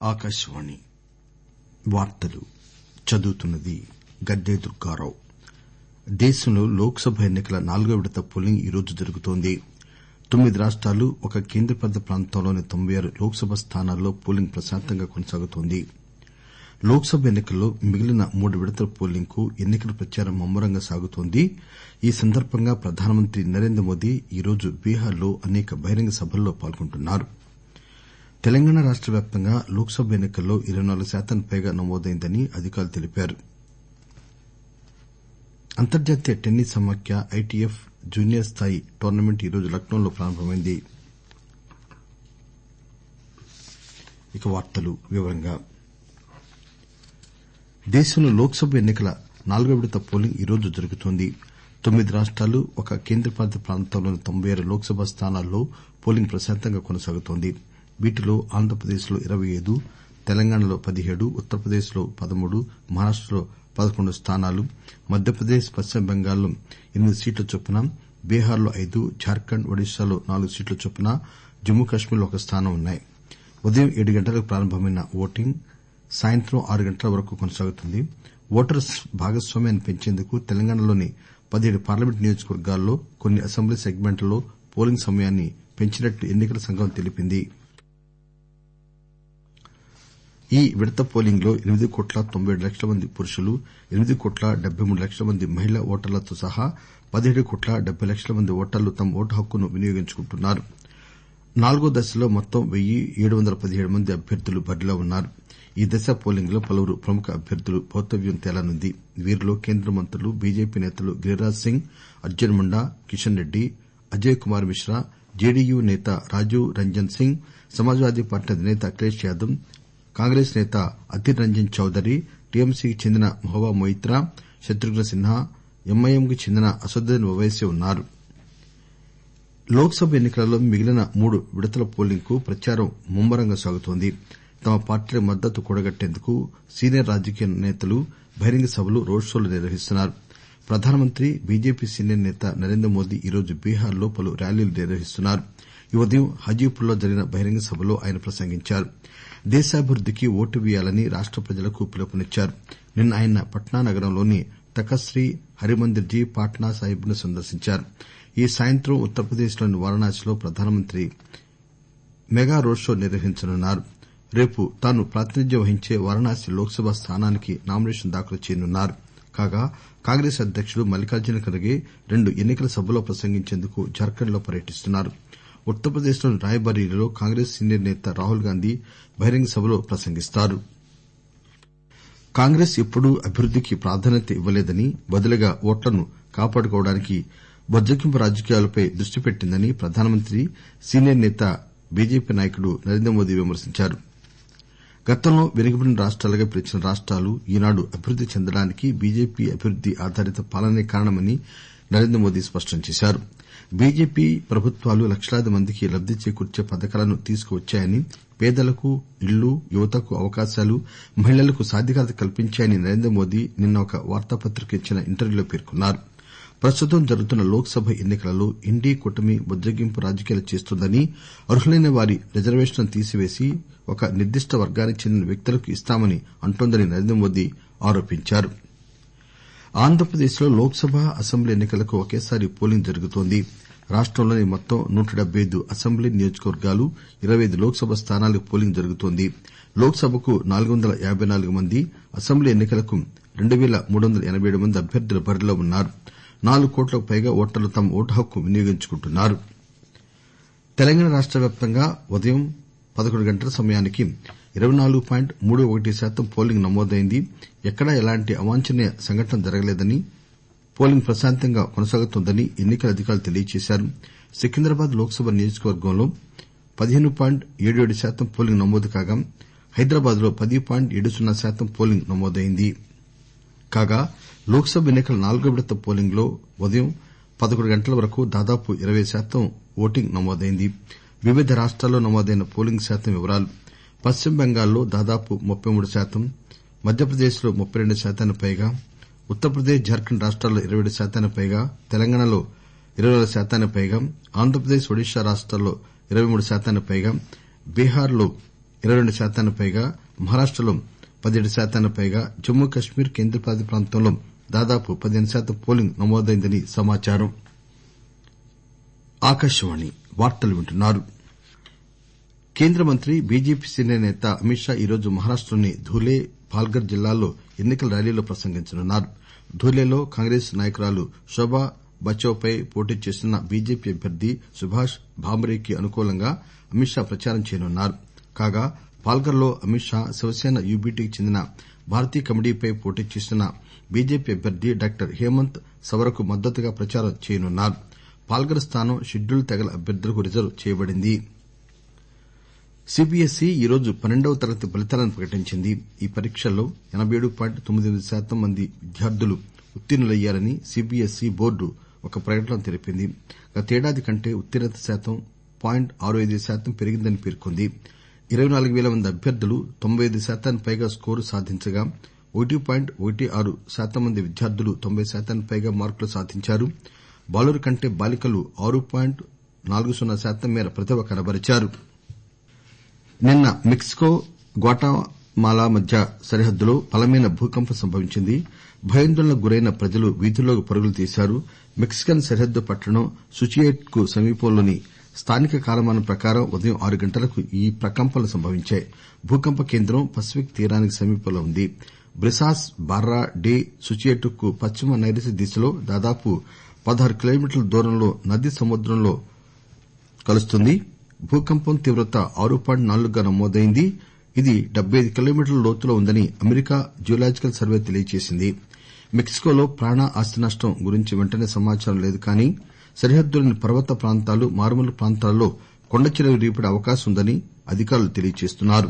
ఆకాశవాణి వార్తలు చదువుతున్నది గద్దె దుర్గారావు దేశంలో లోక్ సభ ఎన్ని కల నాల్గో విడత పోలింగ్ ఈరోజు జరుగుతోంది తొమ్మిది రాష్టాలు ఒక కేంద్రపాలిత ప్రాంతంలోని తొంభై ఆరు లోక్ సభ స్థానాల్లో పోలింగ్ ప్రశాంతంగా కొనసాగుతోంది లోక్ సభ ఎన్ని కల్లో మిగిలిన మూడు విడతల పోలింగ్ కు ఎన్ని కల ప్రచారం ముమ్మరంగా సాగుతోంది ఈ సందర్బంగా ప్రధానమంత్రి నరేంద్ర మోదీ ఈరోజు బీహార్ లో అనేక బహిరంగ సభల్లో పాల్గొంటున్నారు తెలంగాణ రాష్ట వ్యాప్తంగా లోక్ సభ ఎన్ని కల్లో ఇరవై నాలుగు శాతానికి పైగా నమోదైందని అధికారులు తెలిపారు అంతర్జాతీయ టెన్నిస్ సమాఖ్య ఐటీఎఫ్ జూనియర్ స్థాయి టోర్నమెంట్ ఈరోజు లక్నోలో ప్రారంభమైంది దేశంలో లోక్ సభ ఎన్ని కల నాల్గో విడత పోలింగ్ ఈరోజు జరుగుతోంది తొమ్మిది రాష్టాలు ఒక కేంద్రపాలిత ప్రాంతంలోని తొంభై ఆరు లోక్ సభ స్థానాల్లో పోలింగ్ ప్రశాంతంగా కొనసాగుతోంది వీటిలో ఆంధ్రప్రదేశ్ లో ఇరవై ఐదు తెలంగాణలో పదిహేడు ఉత్తరప్రదేశ్ లో పదమూడు మహారాష్టలో పదకొండు స్థానాలు మధ్యప్రదేశ్ పశ్చిమ బెంగాల్లో ఎనిమిది సీట్ల చొప్పున బీహార్ లో ఐదు జార్ఖండ్ ఒడిశాలో నాలుగు సీట్ల చొప్పున జమ్మూ కశ్మీర్ లో ఒక స్థానం ఉన్నాయి ఉదయం ఏడు గంటలకు ప్రారంభమైన ఓటింగ్ సాయంత్రం ఆరు గంటల వరకు కొనసాగుతుంది ఓటరు భాగస్వామ్యాన్ని పెంచేందుకు తెలంగాణలోని పదిహేడు పార్లమెంట్ నియోజకవర్గాల్లో కొన్ని అసెంబ్లీ సెగ్మెంట్లలో పోలింగ్ సమయాన్ని పెంచినట్లు ఎన్ని కల సంఘం తెలిపింది ఈ విడత పోలింగ్ లో ఎనిమిది కోట్ల తొంభై ఏడు లక్షల మంది పురుషులు ఎనిమిది కోట్ల డెబ్బై మూడు లక్షల మంది మహిళా ఓటర్లతో సహా పదిహేడు కోట్ల డెబ్బై లక్షల మంది ఓటర్లు తమ ఓటు హక్కును వినియోగించుకుంటున్నారు నాల్గో దశలో మొత్తం వెయ్యి ఏడు వందల పదిహేడు మంది అభ్యర్థులు బరిలో ఉన్నారు ఈ దశ పోలింగ్ లో పలువురు ప్రముఖ అభ్యర్థుల భౌతవ్యం తేలనుంది వీరిలో కేంద్ర మంత్రులు బీజేపీ నేతలు గిరిరాజ్ సింగ్ అర్జున్ ముండా కిషన్ రెడ్డి అజయ్ కుమార్ మిశ్రా జేడీయూ నేత రాజీవ్ రంజన్ సింగ్ సమాజ్వాదీ పార్టీ అధినేత అఖిలేష్ యాదవ్ కాంగ్రెస్ నేత అధీర్ రంజన్ చౌదరి టీఎంసీకి చెందిన మహువా మొయిత్రా శత్రుఘ్న సిన్హా ఎంఐఎం కు చెందిన అసదుద్దీన్ ఓపైసీ ఉన్నారు లోక్ సభ ఎన్ని కలలో మిగిలిన మూడు విడతల పోలింగ్ కు ప్రచారం ముమ్మరంగా సాగుతోంది తమ పార్టీలకు మద్దతు కూడగట్టేందుకు సీనియర్ రాజకీయ నేతలు బహిరంగ సభలు రోడ్ షోలు నిర్వహిస్తున్నారు ప్రధానమంత్రి బీజేపీ సీనియర్ నేత నరేంద్ర మోదీ ఈరోజు బీహార్ లో పలు ర్యాలీలు నిర్వహిస్తున్నారు ఈ ఉదయం హాజీపూర్ లో జరిగిన బహిరంగ సభలో ఆయన ప్రసంగించారు దేశాభివృద్దికి ఓటు వేయాలని రాష్ట ప్రజలకు పిలుపునిచ్చారు నిన్న ఆయన పట్నా నగరంలోని తఖత్ శ్రీ హరిమందిర్ జీ పాట్నా సాహిబ్ ను సందర్శించారు ఈ సాయంత్రం ఉత్తరప్రదేశ్ లోని వారణాసిలో ప్రధానమంత్రి మెగా రోడ్ షో నిర్వహించనున్నారు రేపు తాను ప్రాతినిధ్యం వహించే వారణాసి లోక్ సభ స్థానానికి నామినేషన్ దాఖలు చేయనున్నారు కాగా కాంగ్రెస్ అధ్యకుడు మల్లికార్జున ఖర్గే రెండు ఎన్ని కల సభల్లో ప్రసంగించేందుకు జార్ఖండ్ లో పర్యటిస్తున్నారు ఉత్తరప్రదేశ్ లోని రాయ్బరేలీలో కాంగ్రెస్ సీనియర్ నేత రాహుల్ గాంధీ బహిరంగ సభలో ప్రసంగిస్తారు కాంగ్రెస్ ఎప్పుడూ అభివృద్దికి ప్రాధాన్యత ఇవ్వలేదని బదులుగా ఓట్లను కాపాడుకోవడానికి బుద్దగింపు రాజకీయాలపై దృష్టి పెట్టిందని ప్రధానమంత్రి సీనియర్ నేత బీజేపీ నాయకుడు నరేంద్ర మోదీ విమర్శించారు గతంలో వెనుకబడిన రాష్టాలుగా పిలిచిన రాష్టాలు ఈనాడు అభివృద్ది చెందడానికి బీజేపీ అభివృద్ది ఆధారిత పాలనే కారణమని నరేంద్ర మోదీ స్పష్టం చేశారు బీజేపీ ప్రభుత్వాలు లక్షలాది మందికి లబ్ది చేకూర్చే పథకాలను తీసుకువచ్చాయని పేదలకు ఇళ్లు యువతకు అవకాశాలు మహిళలకు సాధికారత కల్పించాయని నరేంద్ర మోదీ నిన్న ఒక వార్తాపత్రికకు ఇచ్చిన ఇంటర్వ్యూలో పేర్కొన్నారు ప్రస్తుతం జరుగుతున్న లోక్ సభ ఎన్ని కలలో ఎన్డీఏ కూటమి బుద్దగింపు రాజకీయాలు చేస్తోందని అర్హులైన వారి రిజర్వేషన్లను తీసివేసి ఒక నిర్దిష్ట వర్గానికి చెందిన వ్యక్తులకు ఇస్తామని అంటోందని నరేంద్ర మోదీ ఆరోపించారు ఆంధ్రప్రదేశ్ లో లోక్ సభ అసెంబ్లీ ఎన్ని కలకు ఒకేసారి పోలింగ్ జరుగుతోంది రాష్టంలోని మొత్తం నూట డెబ్బై ఐదు అసెంబ్లీ నియోజకవర్గాలు ఇరవై ఐదు లోక్ సభ స్థానాలకు పోలింగ్ జరుగుతోంది లోక్ సభకు నాలుగు వందల యాబై నాలుగు మంది అసెంబ్లీ ఎన్ని కలకు రెండు పేల మూడు వందల ఎనబై ఏడు మంది అభ్యర్థులు బరిలో ఉన్నారు నాలుగు కోట్లకు పైగా ఓటర్లు తమ ఓటు హక్కు వినియోగించుకుంటున్నారు తెలంగాణ రాష్ట వ్యాప్తంగా ఉదయం పదకొండు గంటల సమయానికి ఇరవై నాలుగు పాయింట్ మూడు ఒకటి శాతం పోలింగ్ నమోదైంది ఎక్కడా ఎలాంటి అవాంఛనీయ సంఘటనలు జరగలేదని పోలింగ్ ప్రశాంతంగా కొనసాగుతోందని ఎన్ని కల అధికారులు తెలియజేశారు సికింద్రాబాద్ లోక్ సభ నియోజకవర్గంలో పదిహేను పాయింట్ ఏడు ఏడు శాతం పోలింగ్ నమోదు కాగా హైదరాబాద్ లో పది పాయింట్ ఏడు సున్నా శాతం పోలింగ్ నమోదైంది కాగా లోక్ సభ ఎన్ని కల నాల్గో విడత పోలింగ్ లో ఉదయం పదకొండు గంటల వరకు దాదాపు ఇరవై శాతం ఓటింగ్ నమోదైంది వివిధ రాష్టాల్లో నమోదైన పోలింగ్ శాతం వివరాలు పశ్చిమ బెంగాల్లో దాదాపు ముప్పై మూడు శాతం మధ్యప్రదేశ్ లో ముప్పై రెండు శాతానికి పైగా ఉత్తరప్రదేశ్ జార్ఖండ్ రాష్టాల్లో ఇరవై ఏడు శాతానికి పైగా తెలంగాణలో ఇరవై నాలుగు శాతానికి పైగా ఆంధ్రప్రదేశ్ ఒడిశా రాష్టాల్లో ఇరవై మూడు శాతానికి పైగా బీహార్ లో ఇరవై రెండు శాతానికి పైగా మహారాష్టలో పదిహేడు శాతానికి పైగా జమ్మూ కశ్మీర్ కేంద్రపాలిత ప్రాంతంలో దాదాపు పదిహేను శాతం పోలింగ్ నమోదైందని సమాచారం కేంద్ర మంత్రి బీజేపీ సీనియర్ నేత అమిత్ షా ఈరోజు మహారాష్టలోని ధూలే పాల్ఘర్ జిల్లాల్లో ఎన్ని కల ర్యాలీలో ప్రసంగించనున్నారు ధూలేలో కాంగ్రెస్ నాయకురాలు శోభా బచౌపై పోటీ చేస్తున్న బీజేపీ అభ్యర్థి సుభాష్ భామ్రేకి అనుకూలంగా అమిత్ షా ప్రచారం చేయనున్నారు కాగా పాల్ఘర్ లో అమిత్ షా శివసేన యూబీటీకి చెందిన భారతీయ కమిటీపై పోటీ చేస్తున్న బీజేపీ అభ్యర్థి డాక్టర్ హేమంత్ సవరకు మద్దతుగా ప్రచారం చేయనున్నారు పాల్ఘర్ స్థానం షెడ్యూల్డ్ తెగల అభ్యర్థులకు రిజర్వ్ చేయబడింది సీబీఎస్ఈ ఈరోజు పన్నెండవ తరగతి ఫలితాలను ప్రకటించింది ఈ పరీక్షల్లో ఎనబై ఏడు పాయింట్ తొమ్మిది శాతం మంది విద్యార్థులు ఉత్తీర్ణులయ్యారని సీబీఎస్ఈ బోర్డు ఒక ప్రకటనలో తెలిపింది గతేడాది కంటే ఉత్తీర్ణత శాతం పాయింట్ ఆరు ఐదు శాతం పెరిగిందని పేర్కొంది ఇరవై నాలుగు పేల మంది అభ్యర్థులు తొంభై ఐదు శాతానికి పైగా స్కోరు సాధించగా ఒకటి పాయింట్ ఒకటి ఆరు శాతం మంది విద్యార్థులు తొంభై శాతానికి పైగా మార్కులు సాధించారు బాలుర కంటే బాలికలు ఆరు పాయింట్ నాలుగు సున్నా శాతం మేర ప్రతిభ కనబరిచారు నిన్న మెక్సికో గ్వాటమాలా మధ్య సరిహద్దులో బలమైన భూకంపం సంభవించింది భయాందోళనకు గురైన ప్రజలు వీధుల్లోకి పరుగులు తీశారు మెక్సికన్ సరిహద్దు పట్టణం సుచియేట్ కు సమీపంలోని స్థానిక కాలమానం ప్రకారం ఉదయం ఆరు గంటలకు ఈ ప్రకంపనలు సంభవించాయి భూకంప కేంద్రం పసిఫిక్ తీరానికి సమీపంలో ఉంది బ్రిసాస్ బార్రా డే సుచియేట్ కు పశ్చిమ నైరుతి దిశలో దాదాపు పదహారు కిలోమీటర్ల దూరంలో నది సముద్రంలో కలుస్తుంది భూకంపం తీవ్రత ఆరు పాయింట్ నాలుగుగా నమోదైంది ఇది డెబ్బై ఐదు కిలోమీటర్ల లోతులో ఉందని అమెరికా జియోలాజికల్ సర్వే తెలియజేసింది మెక్సికోలో ప్రాణ ఆస్తి నష్టం గురించి వెంటనే సమాచారం లేదు కానీ సరిహద్దులోని పర్వత ప్రాంతాలు మారుమూల ప్రాంతాల్లో కొండచరియలు విరిగిపడే అవకాశం ఉందని అధికారులు తెలియజేస్తున్నారు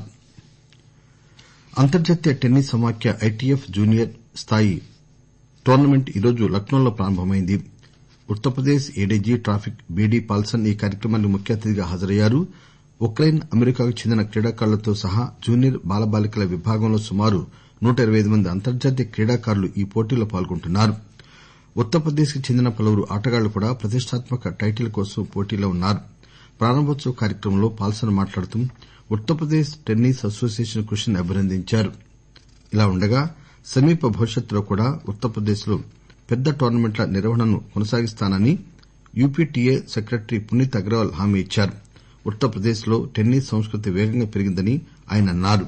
అంతర్జాతీయ టెన్నిస్ సమాఖ్య ఐటీఎఫ్ జూనియర్ స్థాయి టోర్నమెంట్ ఈరోజు లక్నోలో ప్రారంభమైంది Uttar Pradesh ADG traffic BD Paulson ఈ కార్యక్రమానికి ముఖ్య అతిథిగా హాజరయ్యారు ఉక్రెయిన్ అమెరికాకు చెందిన క్రీడాకారులతో సహా జూనియర్ బాలబాలికల విభాగంలో సుమారు నూట ఇరవై ఐదు మంది అంతర్జాతీయ క్రీడాకారులు ఈ పోటీల్లో పాల్గొంటున్నారు ఉత్తరప్రదేశ్ కి చెందిన పలువురు ఆటగాళ్లు కూడా ప్రతిష్టాత్మక టైటిల్ కోసం పోటీలో ఉన్నారు ప్రారంభోత్సవ కార్యక్రమంలో పాల్సన్ మాట్లాడుతూ ఉత్తరప్రదేశ్ టెన్నిస్ అసోసియేషన్ కృషిని అభినందించారు ఇలా ఉండగా సమీప భవిష్యత్తులో కూడా ఉత్తరప్రదేశ్ లో పెద్ద టోర్నమెంట్ల నిర్వహణను కొనసాగిస్తానని యూపీటీఏ సెక్రటరీ పునీత్ అగర్వాల్ హామీ ఇచ్చారు ఉత్తరప్రదేశ్ లో టెన్నిస్ సంస్కృతి వేగంగా పెరిగిందని ఆయన అన్నారు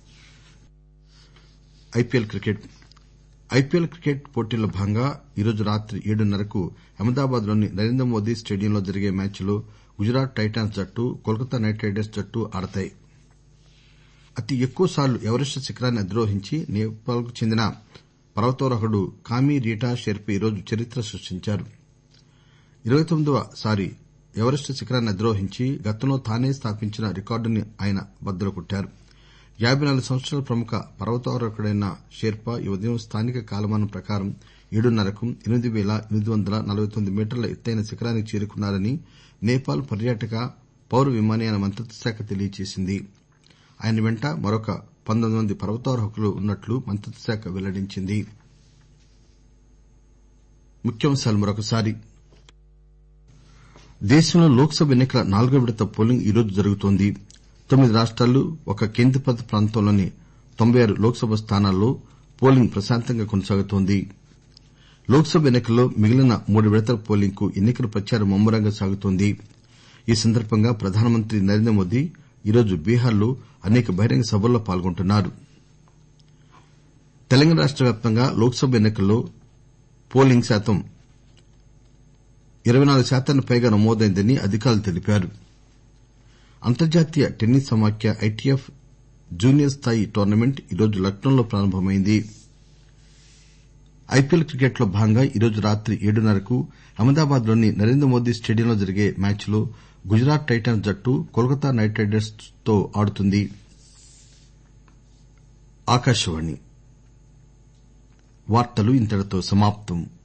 ఐపీఎల్ క్రికెట్ పోటీల్లో భాగంగా ఈరోజు రాత్రి ఏడున్నరకు అహ్మదాబాద్ లోని నరేంద్రమోదీ స్టేడియంలో జరిగే మ్యాచ్లో గుజరాత్ టైటాన్స్ జట్టు కోల్కతా నైట్ రైడర్స్ జట్టు ఆడతాయి అతి ఎక్కువసార్లు ఎవరెస్ట్ శిఖరాన్ని అధిరోహించి నేపాల్ కు చెందిన పర్వతారోహకుడు కామి రీటా షెర్పా ఈరోజు చరిత్ర సృష్టించారు ఇరవై తొమ్మిదవ సారి ఎవరెస్ట్ శిఖరాన్ని అధిరోహించి గతంలో తానే స్థాపించిన రికార్డుని ఆయన బద్దలు కొట్టారు యాబై నాలుగు సంవత్సరాల ప్రముఖ పర్వతారోహకుడైన షెర్పా ఈ ఉదయం స్థానిక కాలమానం ప్రకారం ఏడున్నరకు ఎనిమిది పేల ఎనిమిది వందల నలబై తొమ్మిది మీటర్ల ఎత్తైన శిఖరానికి చేరుకున్నారని నేపాల్ పర్యాటక పౌర విమానయాన మంత్రిత్వ శాఖ తెలియజేసింది ఆయన వెంట మరొక పంతొమ్మిది మంది పర్వతారోహకులు ఉన్నట్లు మంత్రిత్వ శాఖ వెల్లడించింది దేశంలో లోక్ సభ ఎన్ని కల నాల్గో విడత పోలింగ్ ఈరోజు జరుగుతోంది తొమ్మిది రాష్టాలు ఒక కేంద్రపాలిత ప్రాంతంలోని తొంభై ఆరు లోక్ సభ స్థానాల్లో పోలింగ్ ప్రశాంతంగా కొనసాగుతోంది లోక్ సభ ఎన్ని కల్లో మిగిలిన మూడు విడతల పోలింగ్ కు ఎన్ని కల ప్రచారం ముమ్మరంగా సాగుతోంది ఈ సందర్బంగా ప్రధానమంత్రి నరేంద్ర మోదీ ఈరోజు బీహార్ లో అనేక బహిరంగ సభల్లో పాల్గొంటున్నారు తెలంగాణ రాష్ట వ్యాప్తంగా లోక్ సభ ఎన్ని కల్లో పోలింగ్ శాతం ఇరవై నాలుగు శాతానికి పైగా నమోదైందని అధికారులు తెలిపారు అంతర్జాతీయ టెన్నిస్ సమాఖ్య ఐటీఎఫ్ జూనియర్ స్థాయి టోర్నమెంట్ ఈరోజు లక్నోలో ప్రారంభమైంది ఐపీఎల్ క్రికెట్ లో భాగంగా ఈరోజు రాత్రి ఏడున్నరకు అహ్మదాబాద్ లోని నరేంద్రమోదీ స్టేడియంలో జరిగే మ్యాచ్ లో గుజరాత్ టైటాన్స్ జట్టు కోల్కతా నైట్ రైడర్స్ తో ఆడుతుంది ఆకాశవాణి వార్తలు ఇంతటితో సమాప్తం